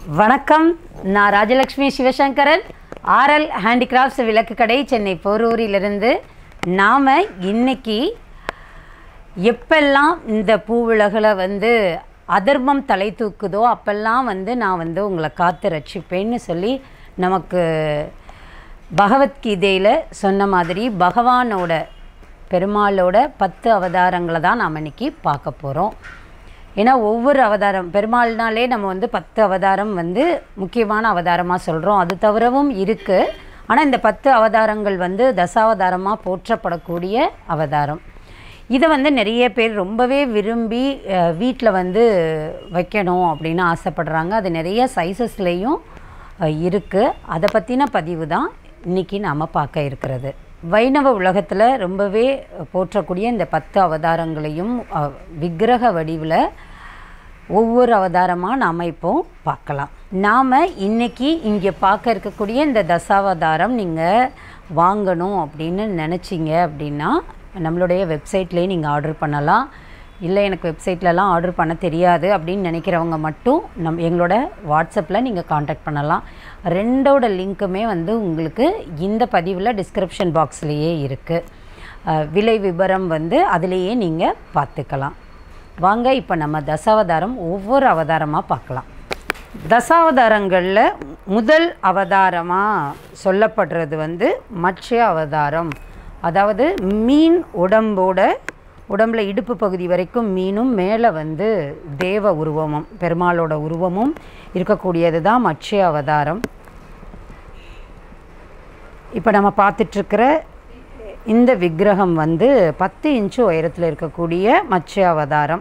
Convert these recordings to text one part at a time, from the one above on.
வணக்கம் நான் Rajalakshmi Sivasankaran RL handicrafts விளக்கு கடை சென்னை போரூரிலிருந்து நாம் இன்னைக்கு எப்பெல்லாம் இந்த பூவுலகில் வந்து அதர்மம் தலை தூக்குதோ அப்பெல்லாம் வந்து நான் வந்து உங்களை காத்து ரட்சிப்பேன்னு சொல்லி நமக்கு பகவத்கீதையில் சொன்ன மாதிரி பகவானோட பெருமாளோட பத்து அவதாரங்களை தான் நாம் இன்னைக்கு பார்க்க போகிறோம் ஏன்னா ஒவ்வொரு அவதாரம் பெருமாள்னாலே நம்ம வந்து பத்து அவதாரம் வந்து முக்கியமான அவதாரமாக சொல்கிறோம் அது தவிரவும் இருக்குது ஆனால் இந்த பத்து அவதாரங்கள் வந்து தசாவதாரமாக போற்றப்படக்கூடிய அவதாரம் இதை வந்து நிறைய பேர் ரொம்பவே விரும்பி வீட்டில் வந்து வைக்கணும் அப்படின்னு ஆசைப்படுறாங்க அது நிறைய சைஸஸ்லேயும் இருக்குது அதை பற்றின பதிவு தான் இன்றைக்கி நாம் பார்க்க இருக்கிறது வைணவ உலகத்தில் ரொம்பவே போற்றக்கூடிய இந்த பத்து அவதாரங்களையும் அஹ், விக்கிரக வடிவில் ஒவ்வொரு அவதாரமாக நாம் இப்போ பார்க்கலாம் நாம் இன்னைக்கு இங்கே பார்க்க இருக்கக்கூடிய இந்த தசாவதாரம் நீங்கள் வாங்கணும் அப்படின்னு நினச்சிங்க அப்படின்னா நம்மளுடைய வெப்சைட்லேயே நீங்கள் ஆர்டர் பண்ணலாம் இல்லை எனக்கு வெப்சைட்லலாம் ஆர்டர் பண்ண தெரியாது அப்படின்னு நினைக்கிறவங்க மட்டும் நம் எங்களோட வாட்ஸ்அப்பில் நீங்கள் காண்டாக்ட் பண்ணலாம் ரெண்டோட லிங்க்குமே வந்து உங்களுக்கு இந்த பதிவில் டிஸ்கிரிப்ஷன் பாக்ஸ்லேயே இருக்குது விலை விபரம் வந்து அதிலேயே நீங்கள் பார்த்துக்கலாம் வாங்க இப்போ நம்ம தசாவதாரம் ஒவ்வொரு அவதாரமாக பார்க்கலாம் தசாவதாரங்களில் முதல் அவதாரமாக சொல்லப்படுறது வந்து மத்ஸ்ய அவதாரம் அதாவது மீன் உடம்போட உடம்புல இடுப்பு பகுதி வரைக்கும் மீனும் மேலே வந்து தேவ உருவமும் பெருமாளோட உருவமும் இருக்கக்கூடியது தான் மத்ஸ்ய அவதாரம் இப்போ நம்ம பார்த்துட்ருக்கிற இந்த விக்கிரகம் வந்து பத்து இன்ச்சு உயரத்தில் இருக்கக்கூடிய மத்ஸ்ய அவதாரம்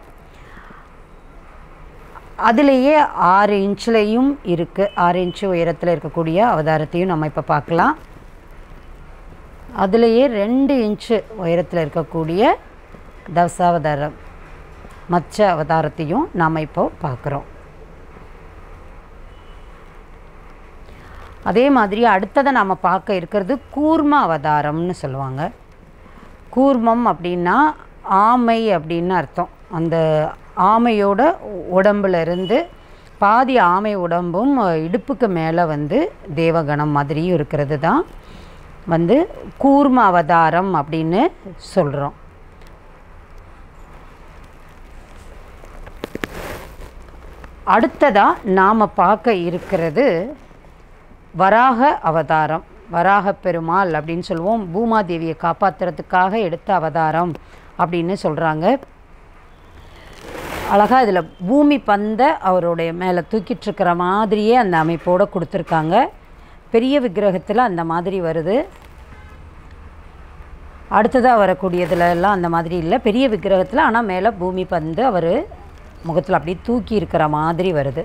அதுலேயே ஆறு இன்ச்லேயும் இருக்குது ஆறு இன்ச்சு உயரத்தில் இருக்கக்கூடிய அவதாரத்தையும் நம்ம இப்போ பார்க்கலாம் அதுலேயே ரெண்டு இன்ச்சு உயரத்தில் இருக்கக்கூடிய தசாவதாரம் மத்ஸ்ய அவதாரத்தையும் நாம் இப்போ பார்க்குறோம் அதே மாதிரி அடுத்ததை நாம் பார்க்க இருக்கிறது கூர்ம அவதாரம்னு சொல்லுவாங்க கூர்மம் அப்படின்னா ஆமை அப்படின்னு அர்த்தம் அந்த ஆமையோட உடம்புல இருந்து பாதி ஆமை உடம்பும் இடுப்புக்கு மேலே வந்து தேவகணம் மாதிரியும் இருக்கிறது தான் வந்து கூர்ம அவதாரம் அப்படின்னு சொல்கிறோம் அடுத்ததாக நாம் பார்க்க இருக்கிறது வராக அவதாரம் வராக பெருமாள் அப்படின்னு சொல்லுவோம் பூமாதேவியை காப்பாற்றுறதுக்காக எடுத்த அவதாரம் அப்படின்னு சொல்கிறாங்க அழகாக இதில் பூமி பந்த அவருடைய மேலே தூக்கிட்டு இருக்கிற மாதிரியே அந்த அமைப்போடு கொடுத்துருக்காங்க பெரிய விக்கிரகத்தில் அந்த மாதிரி வருது அடுத்ததாக வரக்கூடியதுல எல்லாம் அந்த மாதிரி இல்லை பெரிய விக்கிரகத்தில் ஆனால் மேலே பூமி பந்து அவர் முகத்தில் அப்படியே தூக்கி இருக்கிற மாதிரி வருது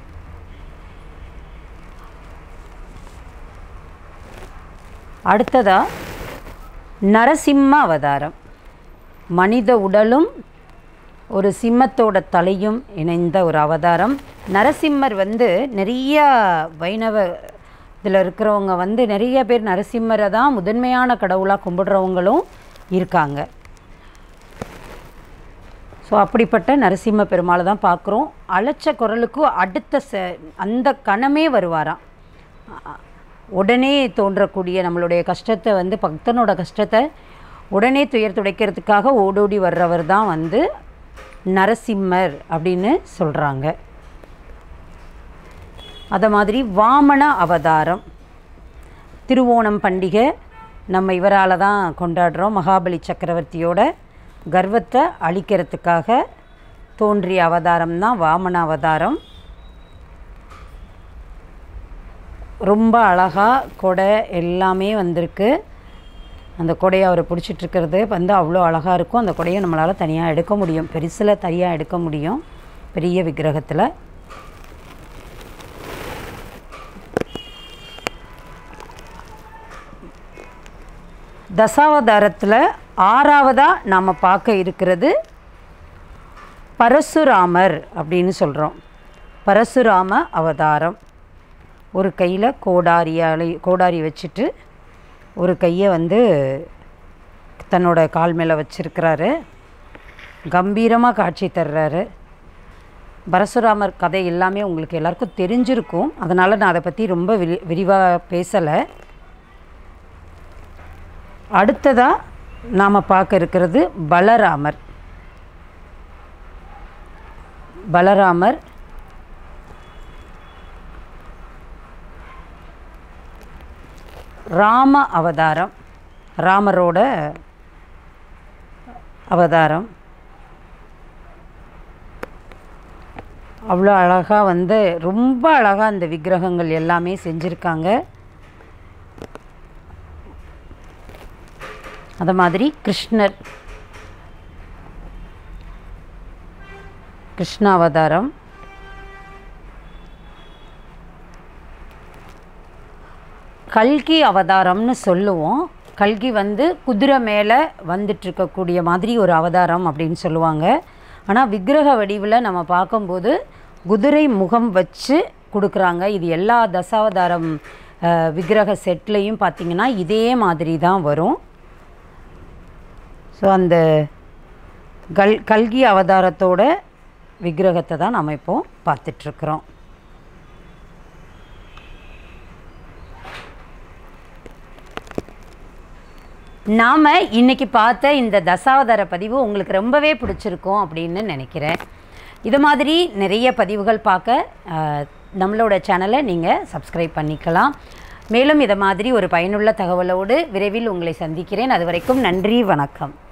அடுத்ததாக நரசிம்ம அவதாரம் மனித உடலும் ஒரு சிம்மத்தோட தலையும் இணைந்த ஒரு அவதாரம் நரசிம்மர் வந்து நிறைய வைணவ இதில் இருக்கிறவங்க வந்து நிறைய பேர் நரசிம்மரை தான் முதன்மையான கடவுளாக கும்பிடுறவங்களும் இருக்காங்க ஸோ அப்படிப்பட்ட நரசிம்ம பெருமாளை தான் பார்க்குறோம் அழைச்ச குரலுக்கு அடுத்த ச அந்த கணமே வருவாராம் உடனே தோன்றக்கூடிய நம்மளுடைய கஷ்டத்தை வந்து பக்தனோட கஷ்டத்தை உடனே துயர் துடைக்கிறதுக்காக ஓடோடி வர்றவர் தான் வந்து நரசிம்மர் அப்படின்னு சொல்கிறாங்க அதை மாதிரி வாமன அவதாரம் திருவோணம் பண்டிகை நம்ம இவரால் தான் கொண்டாடுறோம் மகாபலி சக்கரவர்த்தியோட கர்வத்தை அழிக்கிறதுக்காக தோன்றிய அவதாரம் தான் வாமன அவதாரம் ரொம்ப அழகாக கொடை எல்லாமே வந்திருக்கு அந்த கொடையை அவர் பிடிச்சிட்ருக்கிறது வந்து அவ்வளோ அழகாக இருக்கும் அந்த கொடையை நம்மளால் தனியாக எடுக்க முடியும் பெருசில் தனியாக எடுக்க முடியும் பெரிய விக்கிரகத்தில் தசாவதாரத்தில் ஆறாவதாக நாம் பார்க்க இருக்கிறது பரசுராமர் அப்படின்னு சொல்கிறோம் பரசுராம அவதாரம் ஒரு கையில் கோடாரியாலை கோடாரி வச்சுட்டு ஒரு கையை வந்து தன்னோட கால் மேலே வச்சிருக்கிறாரு கம்பீரமாக காட்சி தர்றாரு பரசுராமர் கதை எல்லாமே உங்களுக்கு எல்லாருக்கும் தெரிஞ்சிருக்கும் அதனால் நான் அதை பற்றி ரொம்ப விரி விரிவாக பேசலை அடுத்ததாக நாம் பார்க்க இருக்கிறது பலராமர் பலராமர் ராம அவதாரம் ராமரோட அவதாரம் அவ்வளோ அழகாக வந்து ரொம்ப அழகாக அந்த விக்கிரகங்கள் எல்லாமே செஞ்சுருக்காங்க அது மாதிரி கிருஷ்ணர் கிருஷ்ண அவதாரம் கல்கி அவதாரம்னு சொல்லுவோம் கல்கி வந்து குதிரை மேலே வந்துட்டுருக்கக்கூடிய மாதிரி ஒரு அவதாரம் அப்படின்னு சொல்லுவாங்க ஆனால் விக்கிரக வடிவில் நம்ம பார்க்கும்போது குதிரை முகம் வச்சு கொடுக்குறாங்க இது எல்லா தசாவதாரம் அஹ், விக்கிரக செட்லேயும் பார்த்திங்கன்னா இதே மாதிரி தான் வரும் ஸோ அந்த கல் கல்கி அவதாரத்தோட விக்கிரகத்தை தான் நம்ம இப்போ பார்த்துட்ருக்குறோம் நாம் இன்னைக்கு பார்த்த இந்த தசாவதார பதிவு உங்களுக்கு ரொம்பவே பிடிச்சிருக்கும் அப்படின்னு நினைக்கிறேன் இது மாதிரி நிறைய பதிவுகள் பார்க்க அஹ், நம்மளோட சேனலை நீங்கள் சப்ஸ்கிரைப் பண்ணிக்கலாம் மேலும் இதை மாதிரி ஒரு பயனுள்ள தகவலோடு விரைவில் உங்களை சந்திக்கிறேன் அது வரைக்கும் நன்றி வணக்கம்